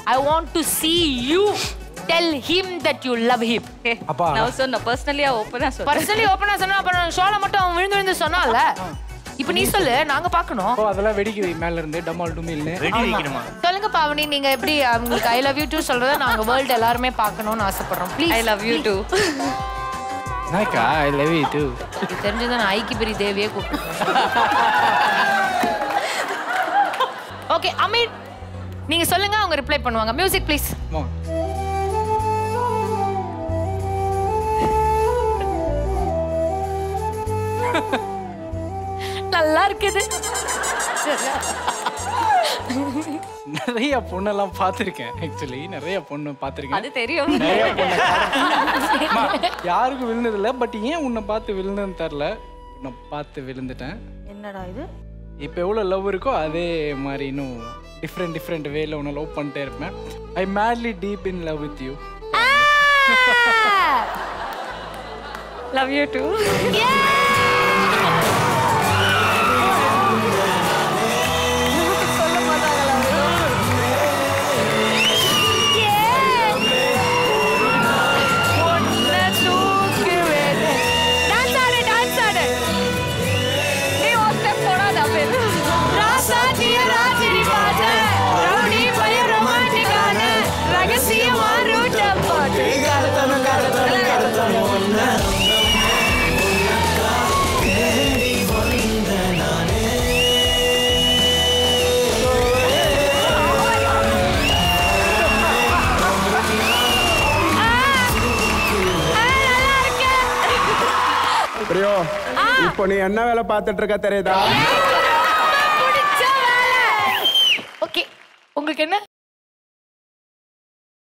I want to see you tell him that you love him அப்பா நான் சொன்ன பர்சனலியா ஓப்பனா சொல்றேன் பர்சனலி ஓப்பனா சொன்னா அப்புறம் ஷோல மட்டும் அவன் விழுந்து விழுந்து சொன்னான்ல இப்போ நீ சொல்லு நாங்க பார்க்கணும் ஓ அதெல்லாம் வெடிக்குது மேல இருந்து டமால் டுமில்னு வெடி வைக்கணுமா சொல்லுங்க பாவனி நீங்க எப்படி அவங்களுக்கு ஐ லவ் யூ டூ சொல்றத நாங்க வேர்ல்டு எல்லாருமே பார்க்கணும்னு ஆசைப்படுறோம் please I love you too நாய்க்கா ஐ லவ் யூ டூ இது தெரிஞ்சதை நான் ஐக்கி பெரிய தேவியே கூப்பிட்டு ஓகே அமீர் நீங்க சொல்லுங்க அவங்க ரிப்ளை பண்ணுவாங்க மியூசிக் ப்ளீஸ் நல்லா இருக்குது நிறைய பொண்ணெல்லாம் பார்த்துருக்கேன் ஆக்சுவலி நிறைய பொண்ணு பார்த்துருக்கேன் அது தெரியும் நிறைய பொண்ணு அம்மா, யாருக்கும் விழுந்ததில்ல பட் ஏன் உன்னை பார்த்து விழுந்ததுன்னு தெரில உன்னை பார்த்து விழுந்துட்டேன் என்னடா இது இப்போ எவ்வளோ லவ் இருக்கோ அதே மாதிரி இன்னும் டிஃப்ரெண்ட் டிஃப்ரெண்ட் வேல உன்னை லவ் பண்ணிட்டே இருப்பேன் I madly deep in love with you love you too dance ஆடு டான்ஸ் ஆடு நீ ஒரு ஸ்டெப் போடாத அப்ப ராசாத்திய ராஜினி பாட்ட ரவுடி பய ரொமான்டிக்கான ரகசியமா ரூட்ட பாட்டு பிரியோ இப்போ நீ என்ன வேலை பார்த்துட்டு இருக்க தெரியுதா ஓகே உங்களுக்கு என்ன